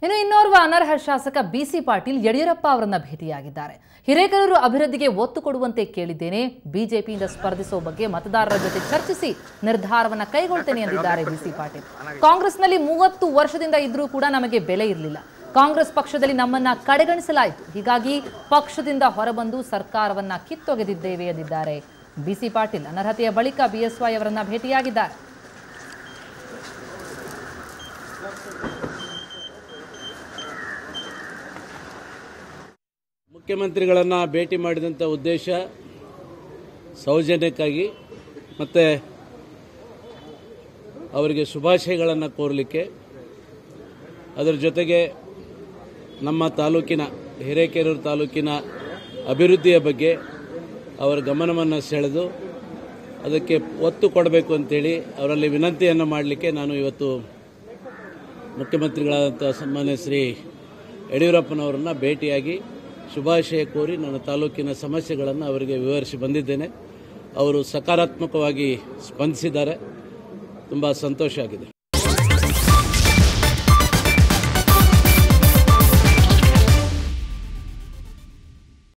ಇನ್ನು ಇನ್ನೋರ್ವ ಅನರ್ಹ ಶಾಸಕ ಬಿಸಿ ಪಾಟೀಲ್ ಯಡಿಯೂರಪ್ಪ ಅವರನ್ನ ಭೇಟಿಯಾಗಿದ್ದಾರೆ ಹಿರೇಕೆರೂರು ಅಭಿವೃದ್ಧಿಗೆ ಒತ್ತು ಕೊಡುವಂತೆ ಕೇಳಿದ್ದೇನೆ ಬಿಜೆಪಿಯಿಂದ ಸ್ಪರ್ಧಿಸುವ ಬಗ್ಗೆ ಮತದಾರರ ಜೊತೆ ಚರ್ಚಿಸಿ ನಿರ್ಧಾರವನ್ನ ಕೈಗೊಳ್ತೇನೆ ಎಂದಿದ್ದಾರೆ ಬಿಸಿ ಪಾಟೀಲ್ ಕಾಂಗ್ರೆಸ್ನಲ್ಲಿ ಮೂವತ್ತು ವರ್ಷದಿಂದ ಇದ್ರೂ ಕೂಡ ನಮಗೆ ಬೆಲೆ ಇರಲಿಲ್ಲ ಕಾಂಗ್ರೆಸ್ ಪಕ್ಷದಲ್ಲಿ ನಮ್ಮನ್ನ ಕಡೆಗಣಿಸಲಾಯಿತು ಹೀಗಾಗಿ ಪಕ್ಷದಿಂದ ಹೊರಬಂದು ಸರ್ಕಾರವನ್ನ ಕಿತ್ತೊಗೆದಿದ್ದೇವೆ ಎಂದಿದ್ದಾರೆ ಬಿಸಿ ಪಾಟೀಲ್ ಅನರ್ಹತೆಯ ಬಳಿಕ ಬಿಎಸ್ವೈ ಅವರನ್ನ ಭೇಟಿಯಾಗಿದ್ದಾರೆ ಮುಖ್ಯಮಂತ್ರಿಗಳನ್ನು ಭೇಟಿ ಮಾಡಿದಂಥ ಉದ್ದೇಶ ಸೌಜನ್ಯಕ್ಕಾಗಿ ಮತ್ತು ಅವರಿಗೆ ಶುಭಾಶಯಗಳನ್ನು ಕೋರಲಿಕ್ಕೆ ಅದರ ಜೊತೆಗೆ ನಮ್ಮ ತಾಲೂಕಿನ ಹಿರೇಕೆರೂರು ತಾಲೂಕಿನ ಅಭಿವೃದ್ಧಿಯ ಬಗ್ಗೆ ಅವರ ಗಮನವನ್ನು ಸೆಳೆದು ಅದಕ್ಕೆ ಒತ್ತು ಕೊಡಬೇಕು ಅಂತೇಳಿ ಅವರಲ್ಲಿ ವಿನಂತಿಯನ್ನು ಮಾಡಲಿಕ್ಕೆ ನಾನು ಇವತ್ತು ಮುಖ್ಯಮಂತ್ರಿಗಳಾದಂಥ ಸನ್ಮಾನ್ಯ ಶ್ರೀ ಯಡಿಯೂರಪ್ಪನವರನ್ನ ಭೇಟಿಯಾಗಿ ಶುಭಾಶಯ ಕೋರಿ ನನ್ನ ತಾಲೂಕಿನ ಸಮಸ್ಯೆಗಳನ್ನು ಅವರಿಗೆ ವಿವರಿಸಿ ಬಂದಿದ್ದೇನೆ ಅವರು ಸಕಾರಾತ್ಮಕವಾಗಿ ಸ್ಪಂದಿಸಿದ್ದಾರೆ ತುಂಬ ಸಂತೋಷ ಆಗಿದೆ